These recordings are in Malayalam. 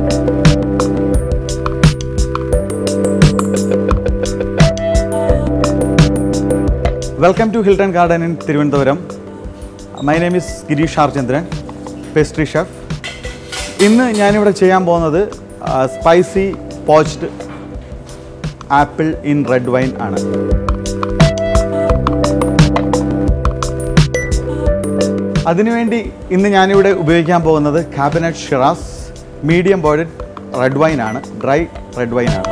welcome to Hilton Garden Inn Thiruvananthapuram my name is Girish R Chandran pastry chef ഇന്ന് ഞാനിവിടെ ചെയ്യാൻ പോകുന്നത് spicy poached apple in red wine ആണ് അതിനുവേണ്ടി ഇന്ന് ഞാനിവിടെ ഉപയോഗിക്കാൻ പോകുന്നത് Cabernet Shiraz medium bodied red wine ആണ് ഡ്രൈ റെഡ് വൈൻ ആണ്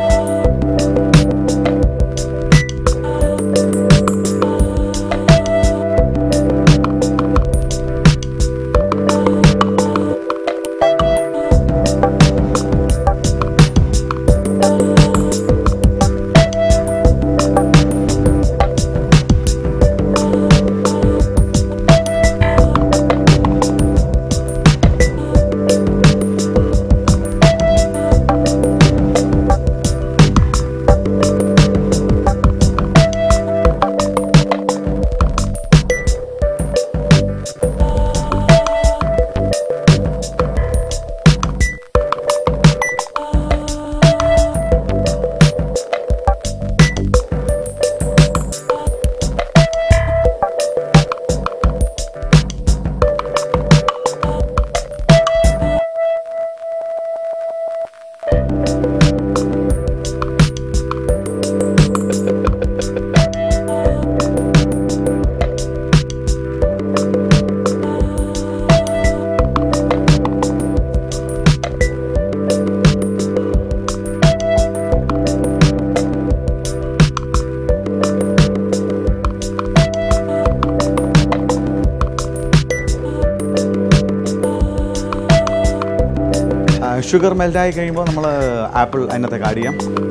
ഷുഗർ മെൽറ്റായി കഴിയുമ്പോൾ നമ്മൾ ആപ്പിൾ അതിനകത്തേക്ക് ആഡ് ചെയ്യാം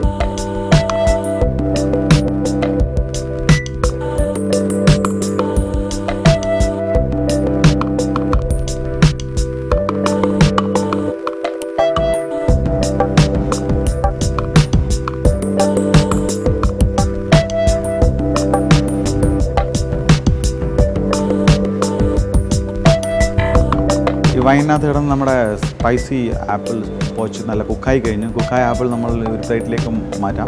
ഈ വൈനകത്ത് കിടന്ന് നമ്മുടെ സ്പൈസി ആപ്പിൾ പോച്ച് നല്ല കുക്കായി കഴിഞ്ഞു കുക്കായ ആപ്പിൾ നമ്മൾ ഒരു പ്ലേറ്റിലേക്ക് മാറ്റാം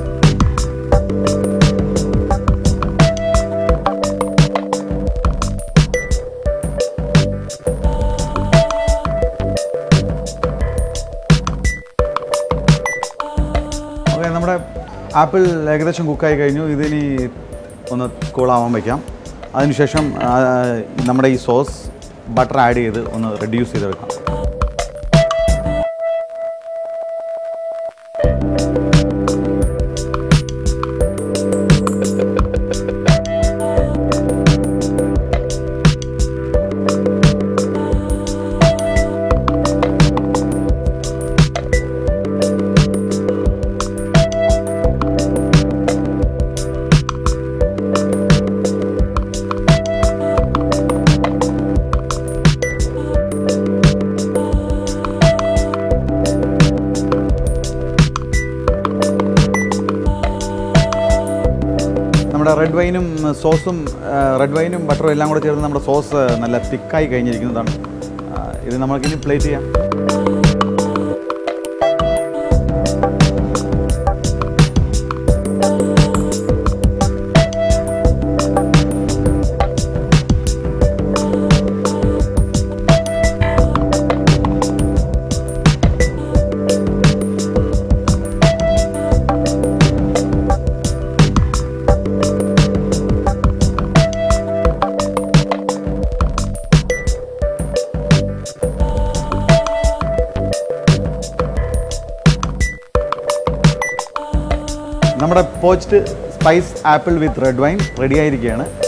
ഓക്കെ നമ്മുടെ ആപ്പിൾ ഏകദേശം കുക്കായി കഴിഞ്ഞു ഇതിനി ഒന്ന് കൂളാവാൻ വയ്ക്കാം അതിനുശേഷം ആ, നമ്മുടെ ഈ സോസ് ബട്ടർ ആഡ് ചെയ്ത് ഒന്ന് റെഡ്യൂസ് ചെയ്തെടുക്കാം നമ്മുടെ റെഡ് വൈനും സോസും റെഡ് വൈനും ബട്ടറും എല്ലാം കൂടെ ചേർന്ന് നമ്മുടെ സോസ് നല്ല തിക്കായി കഴിഞ്ഞിരിക്കുന്നതാണ് ആ, ഇത് നമുക്കിനി പ്ലേറ്റ് ചെയ്യാം നമ്മുടെ poached spice apple with red wine ready ആയിരിക്കുകയാണ്